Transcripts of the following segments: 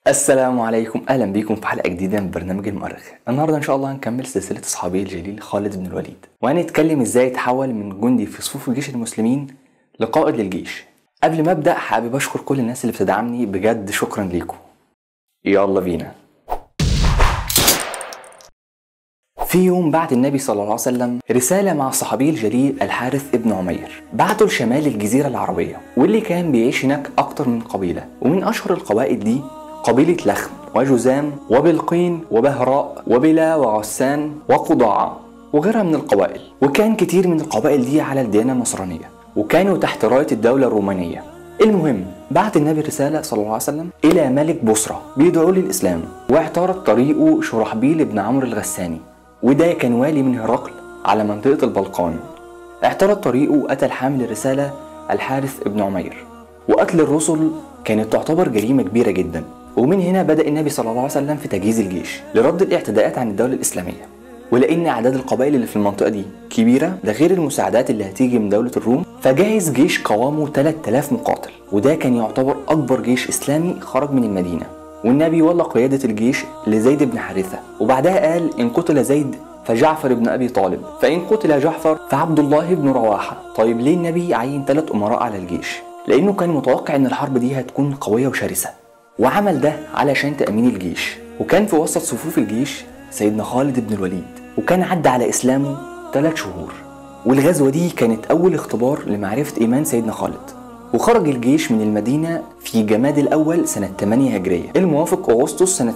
السلام عليكم اهلا بيكم في حلقه جديده من برنامج المؤرخ النهارده ان شاء الله هنكمل سلسله اصحابي الجليل خالد بن الوليد وهنتكلم ازاي تحول من جندي في صفوف جيش المسلمين لقائد للجيش قبل ما ابدا حابب اشكر كل الناس اللي بتدعمني بجد شكرا ليكم يلا بينا في يوم بعت النبي صلى الله عليه وسلم رسالة مع صحابي الجليل الحارث ابن عمير بعته لشمال الجزيرة العربية واللي كان بيعيش هناك أكتر من قبيلة ومن أشهر القبائل دي قبيلة لخم وجزام وبلقين وبهراء وبلا وغسان وقضاعة وغيرها من القبائل وكان كتير من القبائل دي على الديانة النصرانية وكانوا تحت راية الدولة الرومانية المهم بعت النبي رسالة صلى الله عليه وسلم إلى ملك بصرة بيدعوه للإسلام واعترض طريقه شرحبيل بن عمرو الغساني وده كان والي من هرقل على منطقة البلقان اعترض طريقه وقتل حامل الرسالة الحارث ابن عمير وقتل الرسل كانت تعتبر جريمة كبيرة جدا ومن هنا بدأ النبي صلى الله عليه وسلم في تجهيز الجيش لرد الاعتداءات عن الدولة الإسلامية ولأن أعداد القبائل اللي في المنطقة دي كبيرة ده غير المساعدات اللي هتيجي من دولة الروم فجهز جيش قوامه 3000 مقاتل وده كان يعتبر أكبر جيش إسلامي خرج من المدينة والنبي ولى قيادة الجيش لزيد بن حارثة وبعدها قال إن قتل زيد فجعفر بن أبي طالب فإن قتل جعفر فعبد الله بن رواحة طيب ليه النبي عين ثلاث أمراء على الجيش لأنه كان متوقع إن الحرب دي هتكون قوية وشرسة وعمل ده علشان تأمين الجيش وكان في وسط صفوف الجيش سيدنا خالد بن الوليد وكان عدى على إسلامه ثلاث شهور والغزوة دي كانت أول اختبار لمعرفة إيمان سيدنا خالد وخرج الجيش من المدينة في جماد الأول سنة 8 هجرية الموافق أغسطس سنة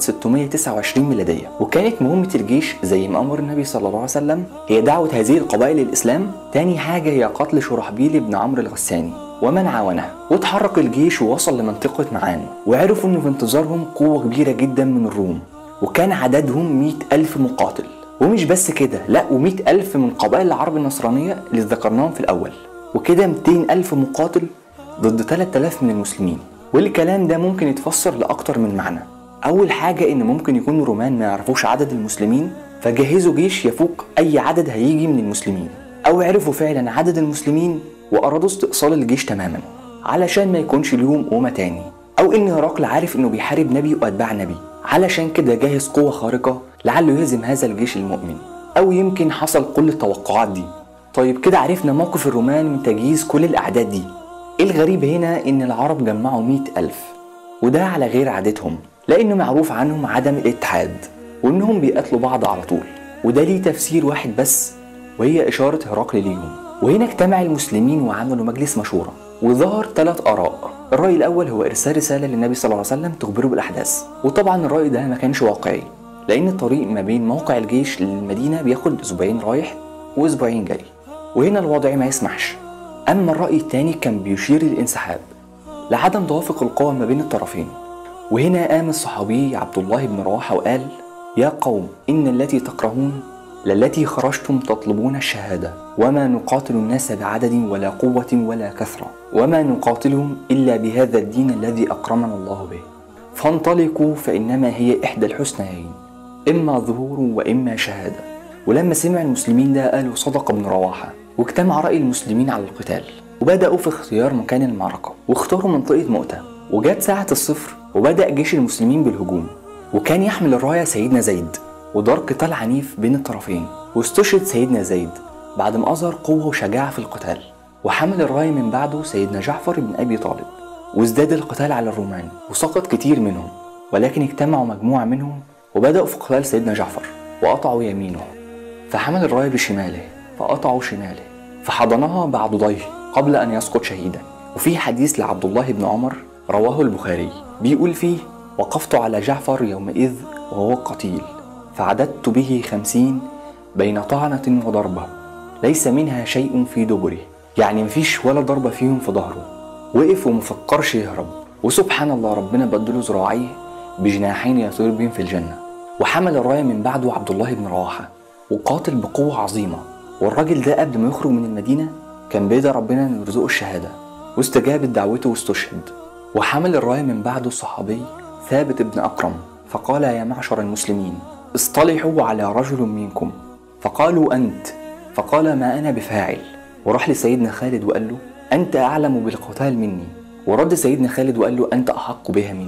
629 ميلادية وكانت مهمة الجيش زي ما أمر النبي صلى الله عليه وسلم هي دعوة هذه القبائل للإسلام تاني حاجة هي قتل شرحبيل بن عمرو الغساني ومن عاونه وتحرك الجيش ووصل لمنطقة معان وعرفوا أنه في انتظارهم قوة كبيرة جدا من الروم وكان عددهم 100 ألف مقاتل ومش بس كده لا و100 ألف من قبائل العرب النصرانية اللي ذكرناهم في الأول وكده 200 ألف مقاتل ضد 3000 من المسلمين والكلام ده ممكن يتفسر لأكتر من معنى أول حاجة إن ممكن يكون الرومان ما يعرفوش عدد المسلمين فجهزوا جيش يفوق أي عدد هيجي من المسلمين أو عرفوا فعلا عدد المسلمين وأرادوا استئصال الجيش تماما علشان ما يكونش ليهم قومة تاني أو إن هرقل عارف إنه بيحارب نبي وأتباع نبي علشان كده جهز قوة خارقة لعله يهزم هذا الجيش المؤمن أو يمكن حصل كل التوقعات دي طيب كده عرفنا موقف الرومان من تجهيز كل الأعداد دي الغريب هنا إن العرب جمعوا مئة ألف وده على غير عادتهم لأنه معروف عنهم عدم الاتحاد وإنهم بيقاتلوا بعض على طول وده ليه تفسير واحد بس وهي إشارة هرقل ليهم وهنا اجتمع المسلمين وعملوا مجلس مشورة وظهر ثلاث آراء الرأي الأول هو إرسال رسالة للنبي صلى الله عليه وسلم تخبره بالأحداث وطبعا الرأي ده ما كانش واقعي لأن الطريق ما بين موقع الجيش للمدينة بياخد أسبوعين رايح وأسبوعين جاي وهنا الوضع ما يسمحش أما الرأي الثاني كان بيشير للانسحاب لعدم توافق القوى ما بين الطرفين وهنا قام الصحابي عبد الله بن رواحة وقال يا قوم إن التي تكرهون للتي خرجتم تطلبون الشهادة وما نقاتل الناس بعدد ولا قوة ولا كثرة وما نقاتلهم إلا بهذا الدين الذي أكرمنا الله به فانطلقوا فإنما هي إحدى الحسنيين إما ظهور وإما شهادة ولما سمع المسلمين ده قالوا صدق ابن رواحة واجتمع رأي المسلمين على القتال وبدأوا في اختيار مكان المعركة واختاروا منطقة مؤتة وجات ساعة الصفر وبدأ جيش المسلمين بالهجوم وكان يحمل الراية سيدنا زيد ودار قتال عنيف بين الطرفين واستشهد سيدنا زيد بعد ما أظهر قوة وشجاعة في القتال وحمل الراية من بعده سيدنا جعفر بن أبي طالب وازداد القتال على الرومان وسقط كتير منهم ولكن اجتمعوا مجموعة منهم وبدأوا في قتال سيدنا جعفر وقطعوا يمينه فحمل الراية بشماله فقطعوا شماله فحضنها بعضديه قبل أن يسقط شهيدا وفي حديث لعبد الله بن عمر رواه البخاري بيقول فيه وقفت على جعفر يومئذ وهو قتيل فعددت به خمسين بين طعنة وضربة ليس منها شيء في دبره يعني مفيش ولا ضربة فيهم في ظهره وقف ومفكرش يهرب وسبحان الله ربنا بدله ذراعيه بجناحين يطير بهم في الجنة وحمل الراية من بعده عبد الله بن رواحة وقاتل بقوة عظيمة والراجل ده قبل ما يخرج من المدينة كان بيدعي ربنا انه يرزقه الشهادة واستجابت دعوته واستشهد وحمل الراية من بعده الصحابي ثابت بن أكرم فقال يا معشر المسلمين اصطلحوا على رجل منكم فقالوا أنت فقال ما أنا بفاعل وراح لسيدنا خالد وقال له أنت أعلم بالقتال مني ورد سيدنا خالد وقال له أنت أحق بها مني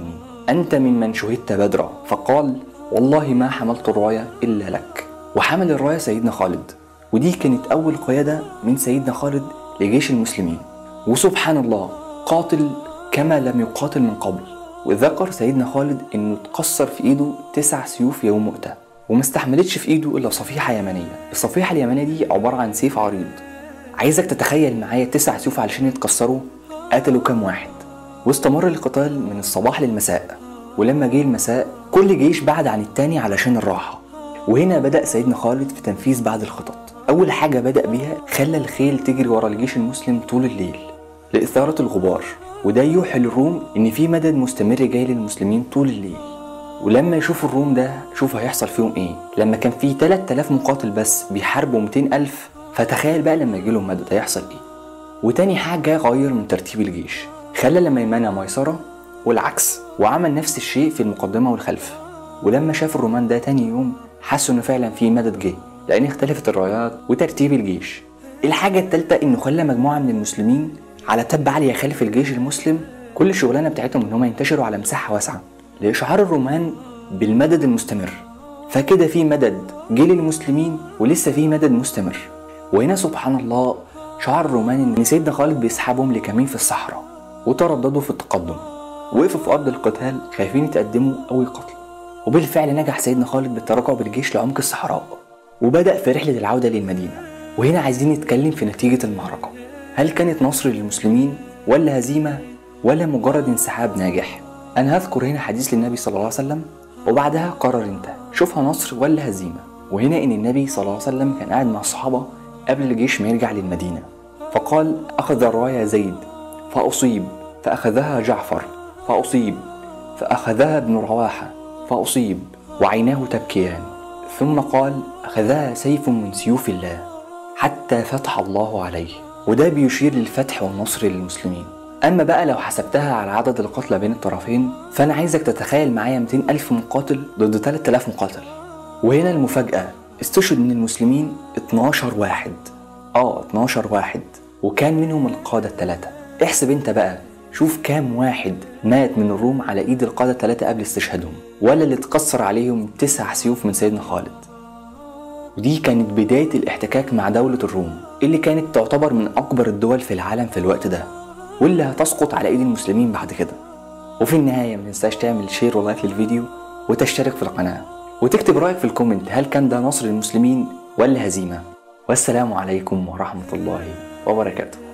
أنت ممن شهدت بدرا فقال والله ما حملت الراية إلا لك وحمل الراية سيدنا خالد ودي كانت أول قيادة من سيدنا خالد لجيش المسلمين وسبحان الله قاتل كما لم يقاتل من قبل وذكر سيدنا خالد انه اتكسر في ايده تسع سيوف يوم مؤتة وما استحملتش في ايده الا صفيحة يمنية الصفيحة اليمنية دي عبارة عن سيف عريض عايزك تتخيل معايا تسع سيوف علشان يتكسروا قتلوا كام واحد واستمر القتال من الصباح للمساء ولما جه المساء كل جيش بعد عن التاني علشان الراحة وهنا بدأ سيدنا خالد في تنفيذ بعض الخطط أول حاجة بدأ بيها خلى الخيل تجري ورا الجيش المسلم طول الليل لإثارة الغبار وده يوحي للروم إن في مدد مستمر جاي للمسلمين طول الليل ولما يشوفوا الروم ده شوفوا هيحصل فيهم ايه لما كان في 3000 مقاتل بس بيحاربوا 200 ألف فتخيل بقى لما يجيلهم مدد هيحصل ايه وتاني حاجة غير من ترتيب الجيش خلى لما يمنع ميسرة والعكس وعمل نفس الشيء في المقدمة والخلف ولما شاف الرومان ده تاني يوم حسوا انه فعلا في مدد جه لان اختلفت الرايات وترتيب الجيش الحاجة التالتة انه خلى مجموعة من المسلمين على تب عالية خلف الجيش المسلم كل الشغلانة بتاعتهم ان هم ينتشروا على مساحة واسعة لإشعار الرومان بالمدد المستمر فكده في مدد جه للمسلمين ولسه في مدد مستمر وهنا سبحان الله شعر الرومان ان سيدنا خالد بيسحبهم لكمين في الصحراء وترددوا في التقدم وقفوا في ارض القتال خايفين يتقدموا او يقاتلوا وبالفعل نجح سيدنا خالد بالتراجع بالجيش لعمق الصحراء وبدأ في رحلة العودة للمدينة وهنا عايزين نتكلم في نتيجة المعركة هل كانت نصر للمسلمين ولا هزيمة ولا مجرد انسحاب ناجح أنا هذكر هنا حديث للنبي صلى الله عليه وسلم وبعدها قرر انت شوفها نصر ولا هزيمة وهنا ان النبي صلى الله عليه وسلم كان قاعد مع الصحابة قبل الجيش ما يرجع للمدينة فقال أخذ الراية زيد فأصيب فأخذها جعفر فأصيب فأخذها ابن رواحة فأصيب وعيناه تبكيان ثم قال أخذها سيف من سيوف الله حتى فتح الله عليه وده بيشير للفتح والنصر للمسلمين أما بقى لو حسبتها على عدد القتلى بين الطرفين فأنا عايزك تتخيل معايا 200 ألف مقاتل ضد 3000 مقاتل وهنا المفاجأة استشهد من المسلمين 12 واحد اه 12 واحد وكان منهم القادة الثلاثة احسب انت بقى شوف كام واحد مات من الروم على ايد القادة الثلاثة قبل استشهادهم ولا اللي اتكسر عليهم تسع سيوف من سيدنا خالد ودي كانت بداية الاحتكاك مع دولة الروم اللي كانت تعتبر من أكبر الدول في العالم في الوقت ده واللي هتسقط على ايد المسلمين بعد كده وفي النهاية ما تنساش تعمل شير ولايك للفيديو وتشترك في القناة وتكتب رأيك في الكومنت هل كان ده نصر للمسلمين ولا هزيمة والسلام عليكم ورحمة الله وبركاته